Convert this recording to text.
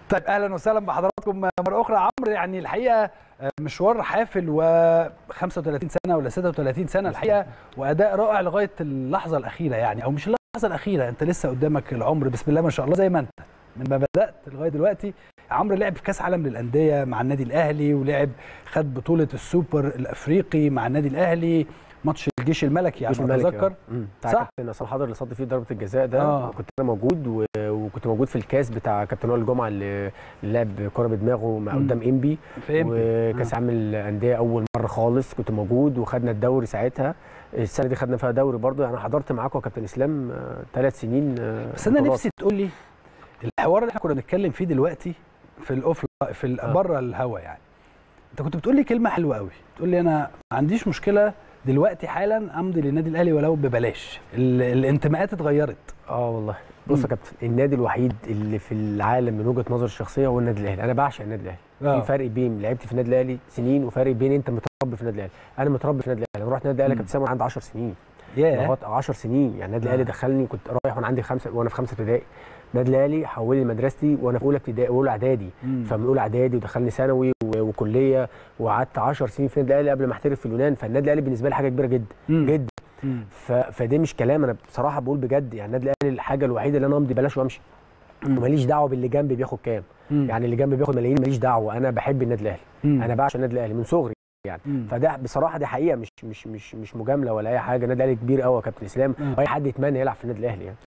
طيب اهلا وسهلا بحضراتكم مره اخرى عمرو يعني الحقيقه مشوار حافل و 35 سنه ولا 36 سنه الحقيقه واداء رائع لغايه اللحظه الاخيره يعني او مش اللحظه الاخيره انت لسه قدامك العمر بسم الله ما شاء الله زي ما انت من ما بدات لغايه دلوقتي عمرو لعب في كاس عالم للانديه مع النادي الاهلي ولعب خد بطوله السوبر الافريقي مع النادي الاهلي ماتش الجيش الملكي يعني اتذكر بتاع صح كابتن عصام حضر اللي صد فيه ضربه الجزاء ده آه. كنت انا موجود و... وكنت موجود في الكاس بتاع كابتن وائل الجمعه اللي لعب كوره بدماغه مع قدام انبي وكاس عالم الانديه اول مره خالص كنت موجود وخدنا الدوري ساعتها السنه دي خدنا فيها دوري برضو يعني حضرت معاكم يا كابتن اسلام ثلاث سنين بس انا نفسي تقول لي الحوار اللي احنا كنا بنتكلم فيه دلوقتي في الاوف في آه. بره الهوا يعني انت كنت بتقول لي كلمه حلوه قوي تقول لي انا ما عنديش مشكله دلوقتي حالا امضي للنادي الاهلي ولو ببلاش الانتماءات اتغيرت اه والله بص يا كابتن النادي الوحيد اللي في العالم من وجهه نظري الشخصيه هو النادي الاهلي انا بعشق النادي الاهلي آه. في فرق بين لعبت في النادي الاهلي سنين وفرق بين انت متربي في النادي الاهلي انا متربي في النادي الاهلي رحت النادي الاهلي كابتن سامر عندي 10 سنين لغايه 10 سنين يعني النادي الاهلي دخلني كنت رايح وانا عندي خمسه وانا في خمسه ابتدائي النادي الاهلي حول لي مدرستي وانا في اولى ابتدائي واولى اعدادي فمن اولى اعدادي ودخلني ثانوي وكليه وقعدت 10 سنين في النادي الاهلي قبل ما احترف في اليونان فالنادي الاهلي بالنسبه لي حاجه كبيره جدا مم. جدا فده مش كلام انا بصراحه بقول بجد يعني النادي الاهلي الحاجه الوحيده اللي انا امضي بلاش وامشي وماليش دعوه باللي جنبي بياخد كام مم. يعني اللي جنبي بياخد ملايين ماليش دعوه انا بحب النادي الاهلي انا بعشق النادي الاهلي من صغري يعني مم. فده بصراحه دي حقيقه مش مش مش مش مجامله ولا اي حاجه النادي الاهلي كبير قوي يا كابتن اسلام واي حد يتمنى يلعب في النادي الاهلي يعني